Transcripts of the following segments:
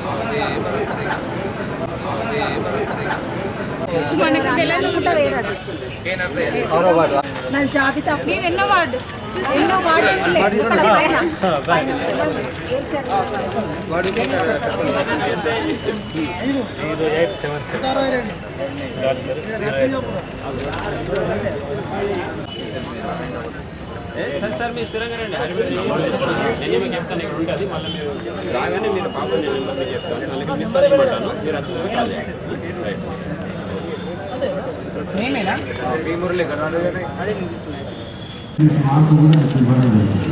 మనకి తెలియకుండా వేరాడు నా జాబితా మీరు ఎన్నో వార్డు ఎన్నో వార్డు లేదు. ఇక్కడ పైన. Zero eight seven seven doctor zero eight sir sir మీరు స్థిరంగా రండి నేను మీకు చెప్తాను ఇక్కడ ఉంటుంది మళ్ళీ మీరు రాగానే మీరు పాప నేను నెంబర్ మీకు చెప్తాను మళ్ళీ మిస్ కాల్ ఇవ్వమంటాను మీరు వచ్చిన కాల్ చేయండి రైట్ మార్పు కూడా మీకు ఇవ్వడం జరుగుతుంది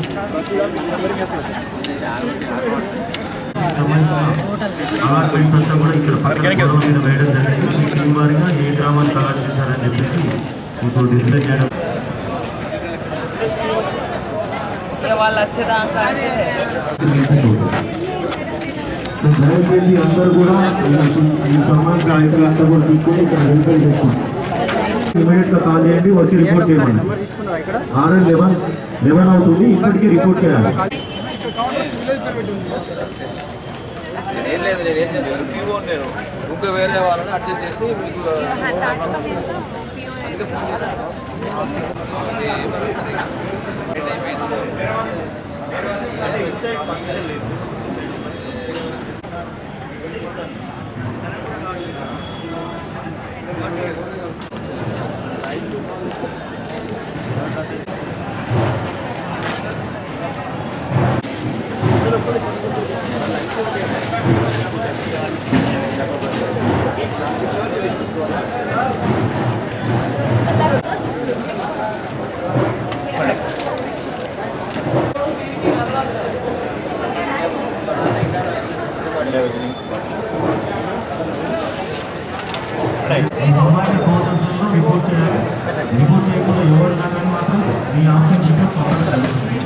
సంబంధించిన అలాట్మెంట్స్ అంతా కూడా ఇక్కడ పక్కన గొడవ మీద వేయడం జరిగింది స్కీమ్ వారిగా ఏ గ్రామానికి అలాట్ చేశారని చెప్పేసి ఇప్పుడు డిస్ప్లే చేయడం ఇక వాళ్ళు వచ్చేదాకా అంటే దయచేసి అందరూ కూడా ఈ- ఈ సంబంధించిన రైతులంతా కూడా తీసుకొని ఇక్కడ వెరిఫై చేసుకోండి ఇమీడియట్ గా కాల్ చేయండి వచ్చి రిపోర్ట్ చేయండి ఆరు లెవెన్ లెవెన్ అవుతుంది ఇప్పటికీ రిపోర్ట్ చేయాలి ఏం లేదు నేను ఏం చేస్తాను పీఓ నేను ఇంకా వేరే వాళ్ళని అడ్జస్ట్ చేసి మీకు ఈ సమాజ పోర్టల్స్లో రిపోర్ట్ చేయాలి రిపోర్ట్ చేయకుండా ఎవరు కానీ మాత్రం ఈ ఆప్షన్ రిపోర్ట్ పంపడం జరుగుతుంది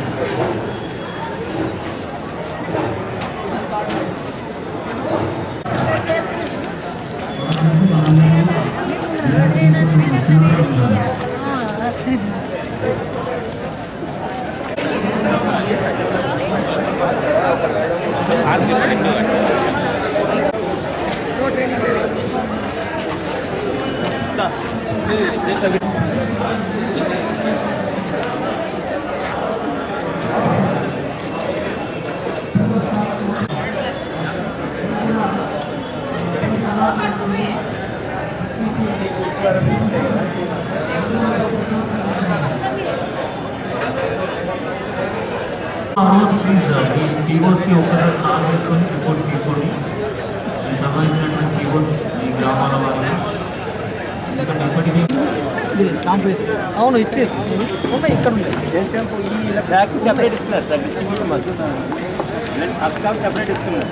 ఆల్మోస్ట్ ప్లీజ్ ఈ టీఓస్కి ఒక్కసారి కాల్ చేసుకొని రిపోర్ట్ తీసుకోండి ఈ సంబంధించినటువంటి టీఓస్ ఈ గ్రామాల వాళ్ళ ఎందుకంటే ఇప్పటికీ అవును ఇచ్చి ఉన్నాయి ఇక్కడ ఉంది బ్యాక్ సెపరేట్ ఇస్తున్నారు సార్ డిస్ట్రిబ్యూటర్ మాకు అప్కామ్ సెపరేట్ ఇస్తున్నారు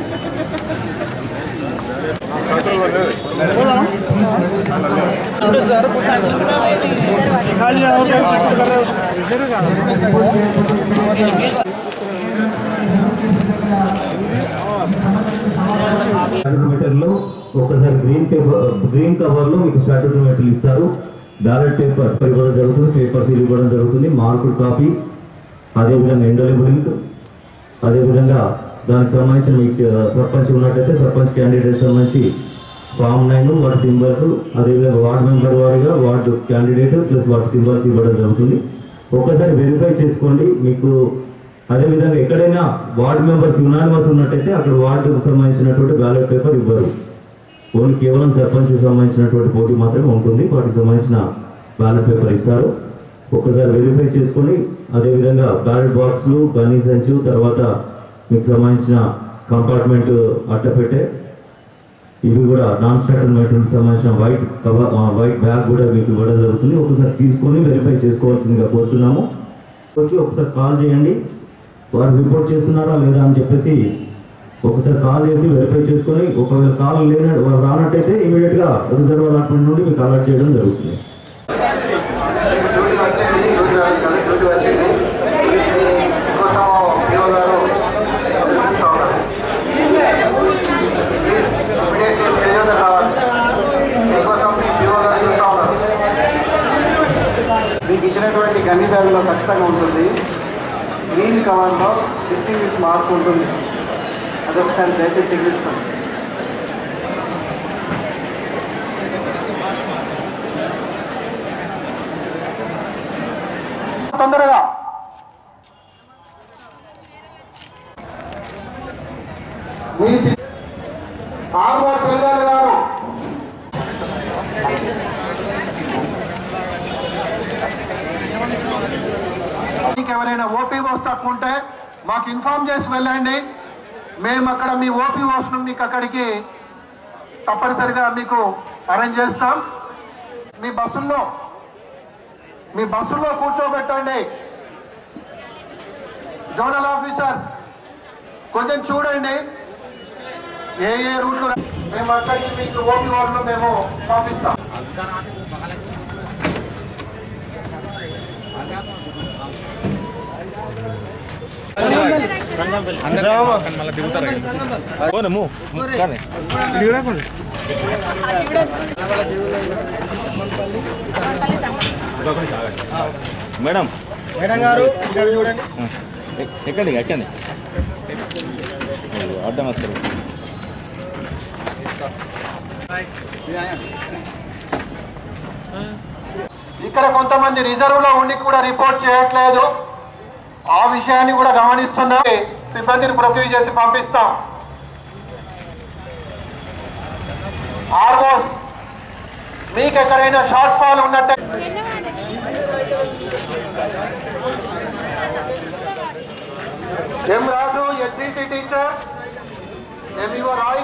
స్టాట్యూటరీలో ఒకసారి గ్రీన్ పేపర్ గ్రీన్ కవర్లో మీకు స్టాట్యూటరీ ఇస్తారు బ్యాలెట్ పేపర్ ఇవ్వడం జరుగుతుంది పేపర్ సీల్ ఇవ్వడం జరుగుతుంది మార్కుడ్ కాపీ అదేవిధంగా ఎండోలేబులింగ్ అదేవిధంగా దానికి సంబంధించిన మీకు ఆ, సర్పంచ్ ఉన్నట్టయితే సర్పంచ్ క్యాండిడేట్ సంబంధించి ఫామ్ నైన్ వాటి సింబల్స్ అదేవిధంగా వార్డ్ మెంబర్ వారిగా వార్డు క్యాండిడేట్ ప్లస్ వాటి సింబల్స్ ఇవ్వడం జరుగుతుంది ఒక్కసారి వెరిఫై చేసుకోండి మీకు అదేవిధంగా ఎక్కడైనా వార్డ్ మెంబర్స్ యునానిమస్ ఉన్నట్టయితే అక్కడ వార్డుకు సంబంధించినటువంటి బ్యాలెట్ పేపర్ ఇవ్వరు ఓన్లీ కేవలం సర్పంచ్ సంబంధించినటువంటి పోటీ మాత్రమే ఉంటుంది వాటికి సంబంధించిన బ్యాలెట్ పేపర్ ఇస్తారు ఒక్కసారి వెరిఫై చేసుకొని అదేవిధంగా బ్యాలెట్ బాక్స్లు గనీ సంచు తర్వాత మీకు సంబంధించిన కంపార్ట్మెంట్ అట్టపెట్టే ఇవి కూడా నాన్ స్టాటర్మెంట్ సంబంధించిన వైట్ కవర్ వైట్ బ్యాగ్ కూడా మీకు ఇవ్వడం జరుగుతుంది ఒకసారి తీసుకొని వెరిఫై చేసుకోవాల్సిందిగా కోరుతున్నాము వచ్చి ఒకసారి కాల్ చేయండి వారు రిపోర్ట్ చేస్తున్నారా లేదా అని చెప్పేసి ఒకసారి కాల్ చేసి వెరిఫై చేసుకొని ఒకవేళ కాల్ లేన వారు రానట్టయితే ఇమీడియట్గా రిజర్వ్ అలాట్మెంట్ నుండి మీకు అలాట్ చేయడం జరుగుతుంది డ్యూటీ వచ్చింది డ్యూటీ వచ్చింది డ్యూటీ వచ్చింది కోసం పిఓ గారు చూస్తూ ఉన్నారు ప్లీజ్ ఇమీడియట్లీ స్టేజ్ వద్ద రావాలి మీకోసం మీ పిఓ గారు చూస్తూ ఉన్నారు మీకు ఇచ్చినటువంటి గన్ని బ్యాగ్లో ఖచ్చితంగా ఉంటుంది గ్రీన్ కవర్లో డిస్టింగ్విష్ మార్క్ ఉంటుంది అది ఒకసారి దయచేసి చెక్ చేసుకోండి తొందరగా మీ సి- ఆర్మూర్ పిల్లలు గారు మీకు ఎవరైనా ఓపీ ఓస్ తక్కువ ఉంటే మాకు ఇన్ఫార్మ్ చేసి వెళ్ళండి మేము అక్కడ మీ ఓపీ ఓస్ను మీకు అక్కడికి తప్పనిసరిగా మీకు అరేంజ్ చేస్తాం మీ బస్సుల్లో మీ బస్సుల్లో కూర్చోబెట్టండి జోనల్ ఆఫీసర్స్ కొంచెం చూడండి ఏ ఏ రూట్లు మేము అక్కడికి మీకు ఓపీ వాళ్ళు మేము పంపిస్తాం మేడం మేడం గారు ఇక్కడ చూడండి ఎక్కండి ఎక్కండి అడ్డం వస్తారు ఇక్కడ కొంతమంది రిజర్వ్ లో ఉండి కూడా రిపోర్ట్ చేయట్లేదు ఆ విషయాన్ని కూడా గమనిస్తున్నాం సిబ్బందిని ప్రొక్యూ చేసి పంపిస్తాం ఆర్మోస్ మీకు ఎక్కడైనా షార్ట్ ఫాల్ ఉన్నట్టే M Raju SDC teacher MEO Rai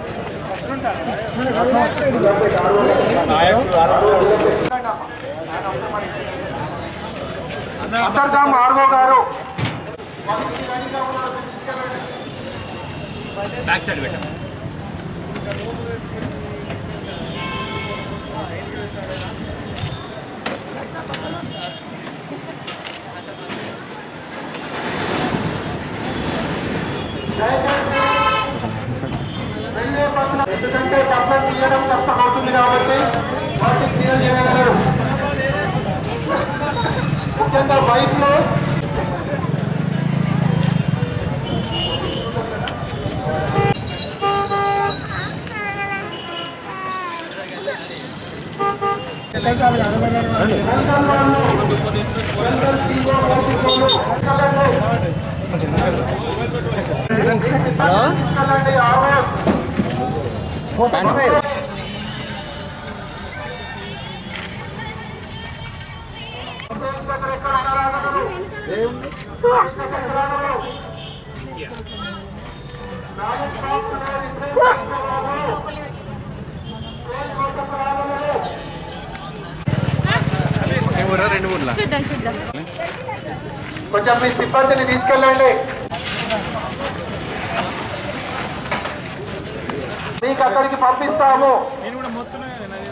Antargaon RO గారు బ్యాక్ సైడ్ పెట్టండి వెళ్ళే పక్కన ఎందుకంటే కంప్లైంట్ తీయడం కష్టం అవుతుంది కాబట్టి వాటిని క్లియర్ చేయగలరు ముఖ్యంగా బైక్ లో తీసుకెళ్ళండి ఆర్వో చూద్దాం చూద్దాం కొంచెం మీ సిబ్బందిని తీసుకెళ్ళండి మీకు అక్కడికి పంపిస్తాము